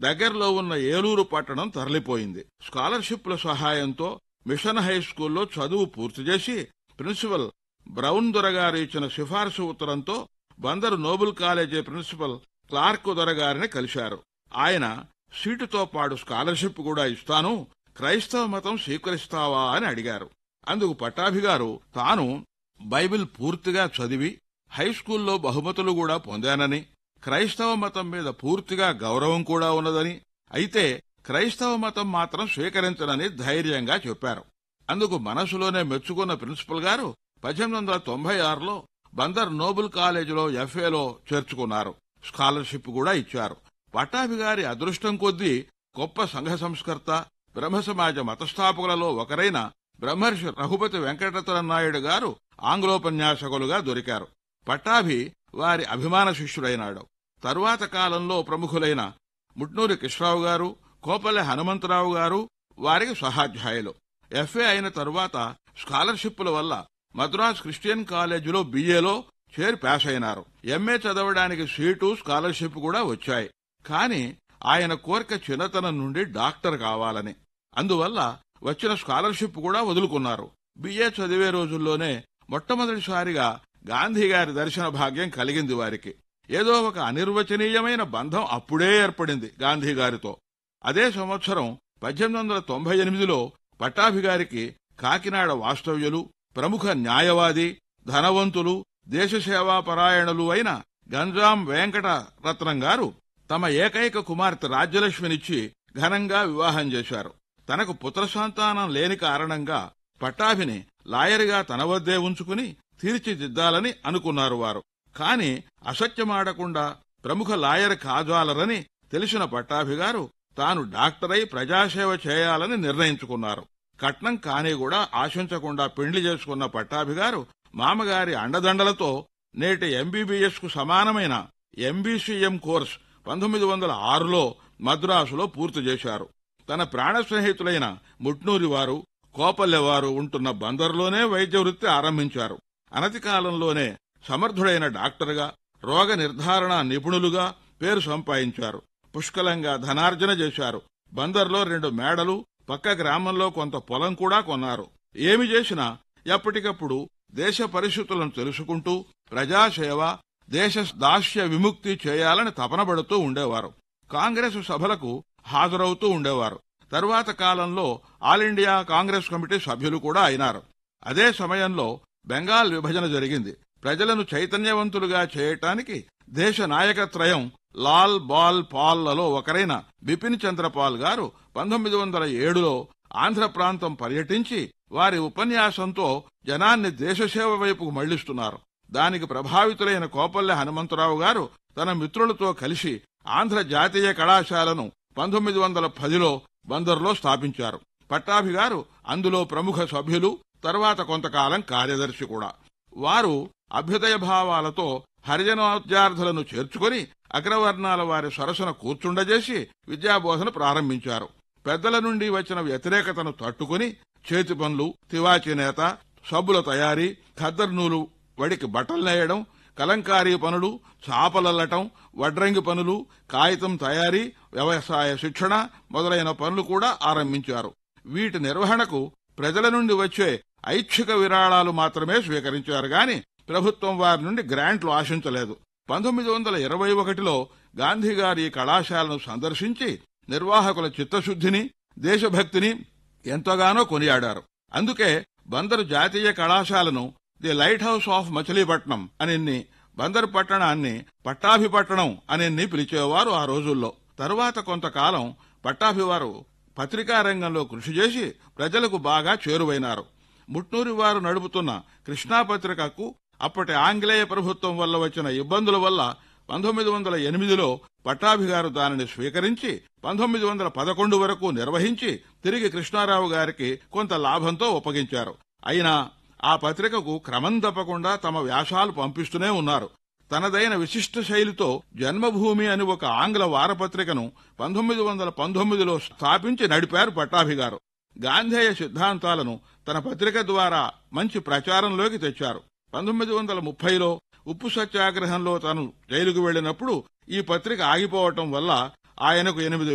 దగ్గరలో ఉన్న ఏలూరు పట్టణం తరలిపోయింది స్కాలర్షిప్ల సహాయంతో మిషన్ హై స్కూల్లో చదువు పూర్తి చేసి ప్రిన్సిపల్ బ్రౌన్ దొరగారు ఇచ్చిన సిఫార్సు ఉత్తరంతో Bandar Noble college principal Clark దొరగారిని కలిశారు ఆయన సీటుతో పాటు స్కాలర్షిప్ కూడా ఇస్తాను క్రైస్తవ మతం స్వీకరిస్తావా అని అడిగారు అందుకు పట్టాభి గారు తాను బైబిల్ పూర్తిగా చదివి హై స్కూల్లో బహుమతులు కూడా పొందానని క్రైస్తవ మతం మీద పూర్తిగా గౌరవం కూడా ఉన్నదని అయితే క్రైస్తవ మతం మాత్రం స్వీకరించనని ధైర్యంగా చెప్పారు అందుకు మనసులోనే మెచ్చుకున్న ప్రిన్సిపల్ గారు పద్దెనిమిది వందల తొంభై ఆరులో బందర్ నోబుల్ కాలేజీలో ఎఫ్ఏలో చేర్చుకున్నారు స్కాలర్షిప్ కూడా ఇచ్చారు పట్టాభి గారి అదృష్టం కొద్దీ గొప్ప సంఘ సంస్కర్త బ్రహ్మ సమాజ మతస్థాపకులలో ఒకరైన బ్రహ్మర్షి రఘుపతి వెంకటరత్న నాయుడు గారు ఆంగ్లోపన్యాసకులుగా దొరికారు పట్టాభి వారి అభిమాన శిష్యుడైనాడు తరువాత కాలంలో ప్రముఖులైన ముట్నూరి కృష్ణరావు గారు కోపల్లె హనుమంతరావు గారు వారికి సహాధ్యాయులు ఎఫ్ఏ అయిన తరువాత స్కాలర్షిప్ల వల్ల మద్రాస్ క్రిస్టియన్ కాలేజీలో బీఏలో చేరి పాస్ అయినారు ఎంఏ చదవడానికి సీటు స్కాలర్షిప్ కూడా వచ్చాయి కాని ఆయన కోరిక చిన్నతనం నుండి డాక్టర్ కావాలని అందువల్ల వచ్చిన స్కాలర్షిప్ కూడా వదులుకున్నారు బిఏ చదివే రోజుల్లోనే మొట్టమొదటిసారిగా గాంధీ గారి దర్శన భాగ్యం కలిగింది వారికి ఏదో ఒక అనిర్వచనీయమైన బంధం అప్పుడే ఏర్పడింది గాంధీ గారితో అదే సంవత్సరం పద్దెనిమిది వందల తొంభై ఎనిమిదిలో పట్టాభి గారికి కాకినాడ వాస్తవ్యులు ప్రముఖ న్యాయవాది ధనవంతులు దేశసేవా పరాయణులు అయిన గంజాం వెంకట రత్నం గారు తమ ఏకైక కుమార్తె రాజ్యలక్ష్మినిచ్చి ఘనంగా వివాహం చేశారు తనకు పుత్ర సంతానం లేని కారణంగా పట్టాభిని లాయర్గా తన వద్దే ఉంచుకుని తీర్చిదిద్దాలని అనుకున్నారు వారు కాని అసత్యమాడకుండా ప్రముఖ లాయర్ కాజాలరని తెలిసిన పట్టాభి గారు తాను డాక్టరై ప్రజాసేవ చేయాలని నిర్ణయించుకున్నారు కట్నం కాని కూడా ఆశించకుండా పెండ్లి చేసుకున్న పట్టాభి గారు మామగారి అండదండలతో నేటి ఎంబీబీఎస్ కు సమానమైన ఎంబీసీఎం కోర్స్ పంతొమ్మిది వందల ఆరులో మద్రాసులో పూర్తి చేశారు తన ప్రాణ స్నేహితులైన ముట్నూరి వారు కోపల్లె వారు ఉంటున్న బందరులోనే వైద్య వృత్తి ఆరంభించారు అనతి కాలంలోనే సమర్థుడైన డాక్టర్గా రోగ నిర్ధారణ నిపుణులుగా పేరు సంపాదించారు పుష్కలంగా ధనార్జన చేశారు బందర్లో రెండు మేడలు పక్క గ్రామంలో కొంత పొలం కూడా కొన్నారు ఏమి చేసినా ఎప్పటికప్పుడు దేశ పరిస్థితులను తెలుసుకుంటూ ప్రజాసేవ దేశ దాస్య విముక్తి చేయాలని తపనబడుతూ ఉండేవారు కాంగ్రెస్ సభలకు హాజరవుతూ ఉండేవారు తరువాత కాలంలో ఆల్ ఇండియా కాంగ్రెస్ కమిటీ సభ్యులు కూడా అయినారు అదే సమయంలో బెంగాల్ విభజన జరిగింది ప్రజలను చైతన్యవంతులుగా చేయటానికి దేశ నాయకత్రయం లాల్ బాల్ పాల్లలో ఒకరైన బిపిన్ చంద్రపాల్ గారు పంతొమ్మిది వందల ఏడులో ఆంధ్ర ప్రాంతం పర్యటించి వారి ఉపన్యాసంతో జనాన్ని దేశసేవ వైపుకు మళ్లిస్తున్నారు దానికి ప్రభావితులైన కోపల్లె హనుమంతరావు గారు తన మిత్రులతో కలిసి ఆంధ్ర జాతీయ కళాశాలను పంతొమ్మిది వందల పదిలో బందర్లో స్థాపించారు పట్టాభి గారు అందులో ప్రముఖ సభ్యులు తర్వాత కొంతకాలం కార్యదర్శి కూడా వారు అభ్యుదయ భావాలతో హరిజనోద్యార్థులను చేర్చుకొని అగ్రవర్ణాల వారి సరసన కూర్చుండజేసి విద్యాబోధన ప్రారంభించారు పెద్దల నుండి వచ్చిన వ్యతిరేకతను తట్టుకుని చేతి పనులు తివాచి నేత సబ్బుల తయారీ ఖద్దరు నూలు వడికి బట్టలు నేయడం కలంకారీ పనులు చాపలల్లటం వడ్రంగి పనులు కాగితం తయారీ వ్యవసాయ శిక్షణ మొదలైన పనులు కూడా ఆరంభించారు వీటి నిర్వహణకు ప్రజల నుండి వచ్చే ఐచ్ఛిక విరాళాలు మాత్రమే స్వీకరించారు గాని ప్రభుత్వం వారి నుండి గ్రాంట్లు ఆశించలేదు పంతొమ్మిది వందల ఇరవై ఒకటిలో గాంధీ గారి ఈ కళాశాలను సందర్శించి నిర్వాహకుల చిత్తశుద్ధిని దేశభక్తిని ఎంతగానో కొనియాడారు అందుకే బందరు జాతీయ కళాశాలను the lighthouse of Machilipatnam అని బందరు పట్టణాన్ని పట్టాభిపట్టణం అని పిలిచేవారు ఆ రోజుల్లో తరువాత కొంతకాలం పట్టాభివారు పత్రికా రంగంలో కృషి చేసి ప్రజలకు బాగా చేరువైనారు ముట్నూరి వారు నడుపుతున్న కృష్ణా పత్రికకు అప్పటి ఆంగ్లేయ ప్రభుత్వం వల్ల వచ్చిన ఇబ్బందుల వల్ల పంతొమ్మిది వందల ఎనిమిదిలో పట్టాభి గారు దానిని స్వీకరించి పంతొమ్మిది వందల పదకొండు వరకు నిర్వహించి తిరిగి కృష్ణారావు గారికి కొంత లాభంతో ఒప్పగించారు అయినా ఆ పత్రికకు క్రమం తప్పకుండా తమ వ్యాసాలు పంపిస్తూనే ఉన్నారు తనదైన విశిష్ట శైలితో జన్మభూమి అని ఒక ఆంగ్ల వారపత్రికను పంతొమ్మిది వందల పంతొమ్మిదిలో స్థాపించి నడిపారు పట్టాభి గారు గాంధేయ సిద్ధాంతాలను తన పత్రిక ద్వారా మంచి ప్రచారంలోకి తెచ్చారు పంతొమ్మిది వందల ముప్పైలో ఉప్పు సత్యాగ్రహంలో తాను జైలుకు వెళ్లినప్పుడు ఈ పత్రిక ఆగిపోవటం వల్ల ఆయనకు ఎనిమిది